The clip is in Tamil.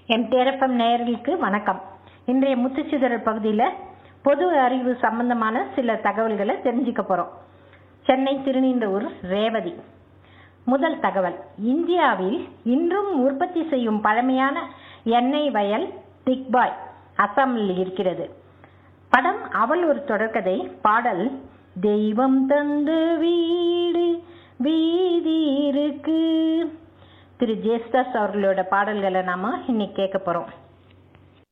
என் தேரப்பம் நேயர்களுக்கு வணக்கம் இன்றைய முத்துச்சிதறல் பகுதியில் பொது அறிவு சம்பந்தமான சில தகவல்களை தெரிஞ்சுக்க போறோம் சென்னை திருநீண்டூர் ரேவதி முதல் தகவல் இந்தியாவில் இன்றும் உற்பத்தி செய்யும் பழமையான எண்ணெய் வயல் திக்பாய் அசாமில் இருக்கிறது படம் அவள் ஒரு தொடர்கதை பாடல் தெய்வம் தந்த வீடு வீதி இருக்கு திரு ஜேஸ்தாஸ் அவர்களோட பாடல்களை நாம இன்னைக்கு கேட்க போறோம்